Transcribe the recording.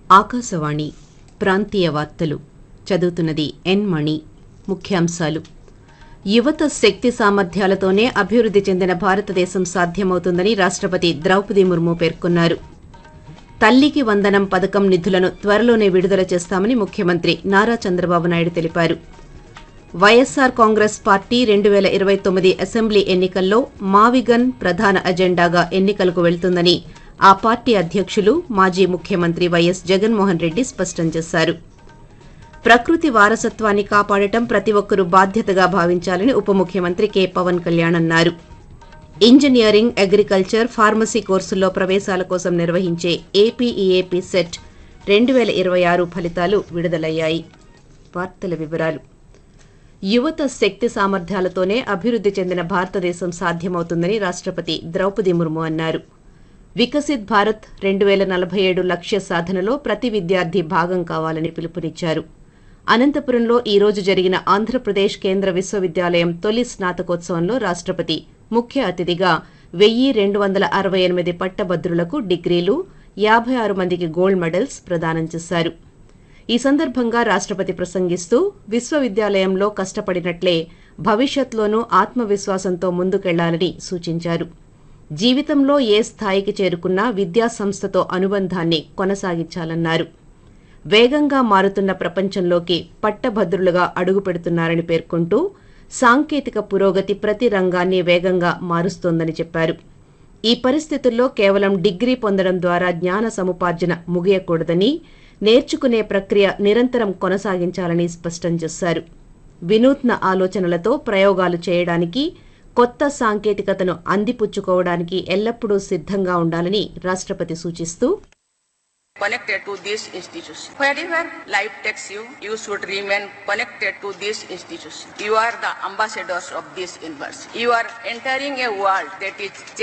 ఆకాశవాణి ప్రాంతీయ వార్తలు చదువుతున్నది ఎన్ మణి ముఖ్యాంశాలు యువత శక్తి సామర్థ్యాలతోనే అభివృద్ధి చెందిన భారతదేశం సాధ్యమవుతుందని రాష్టపతి ద్రౌపది ముర్ము పేర్కొన్నారు తల్లికి వందనం పథకం నిధులను త్వరలోనే విడుదల చేస్తామని ముఖ్యమంత్రి నారా చంద్రబాబు నాయుడు తెలిపారు వైఎస్సార్ కాంగ్రెస్ పార్టీ రెండు వేల ఇరవై తొమ్మిది అసెంబ్లీ ఎన్నికల్లో మావిగన్ ప్రధాన అజెండాగా ఎన్నికలకు వెళ్తుందని ఆ పార్టీ అధ్యక్షులు మాజీ ముఖ్యమంత్రి వైఎస్ జగన్మోహన్ రెడ్డి స్పష్టం చేశారు ప్రకృతి వారసత్వాన్ని కాపాడటం ప్రతి ఒక్కరూ బాధ్యతగా భావించాలని ఉప ముఖ్యమంత్రి కె పవన్ కళ్యాణ్ అన్నారు ఇంజనీరింగ్ అగ్రికల్చర్ ఫార్మసీ కోర్సుల్లో ప్రవేశాల కోసం నిర్వహించే ఏపీఈఏపీ సెట్ రెండు వేల ఇరవై ఆరు ఫలితాలు విడుదలయ్యాయి వార్తల వివరాలు యువత శక్తి సామర్థ్యాలతోనే అభివృద్ధి చెందిన భారతదేశం సాధ్యమవుతుందని రాష్టపతి ద్రౌపది ముర్ము అన్నారు వికసిత్ భారత్ రెండు వేల నలభై ఏడు లక్ష్య సాధనలో ప్రతి విద్యార్థి భాగం కావాలని పిలుపునిచ్చారు అనంతపురంలో ఈ రోజు జరిగిన ఆంధ్రప్రదేశ్ కేంద్ర విశ్వవిద్యాలయం తొలి స్నాతకోత్సవంలో రాష్టపతి ముఖ్య అతిథిగా వెయ్యి రెండు వందల అరవై ఎనిమిది పట్టభద్రులకు డిగ్రీలు యాభై ఆరు మందికి గోల్డ్ మెడల్స్ ప్రదానం చేశారు ఈ సందర్భంగా రాష్టపతి ప్రసంగిస్తూ విశ్వవిద్యాలయంలో కష్టపడినట్లే భవిష్యత్లోనూ ఆత్మవిశ్వాసంతో ముందుకెళ్లాలని సూచించారు జీవితంలో ఏ స్థాయికి చేరుకున్నా విద్యా సంస్థతో అనుబంధాన్ని కొనసాగించాలన్నారు వేగంగా మారుతున్న ప్రపంచంలోకి పట్టభద్రులుగా అడుగుపెడుతున్నారని పేర్కొంటూ సాంకేతిక పురోగతి ప్రతి రంగాన్ని వేగంగా మారుస్తోందని చెప్పారు ఈ పరిస్థితుల్లో కేవలం డిగ్రీ పొందడం ద్వారా జ్ఞాన సముపార్జన ముగియకూడదని నేర్చుకునే ప్రక్రియ నిరంతరం కొనసాగించాలని స్పష్టం చేశారు వినూత్న ఆలోచనలతో ప్రయోగాలు చేయడానికి కొత్త సాంకేతికతను అందిపుచ్చుకోవడానికి ఎల్లప్పుడూ సిద్ధంగా ఉండాలని రాష్టపతి సూచిస్తూ connected to this institution. Wherever life takes you, you should remain connected to this institution. You are the ambassadors of this university. You are entering a world that is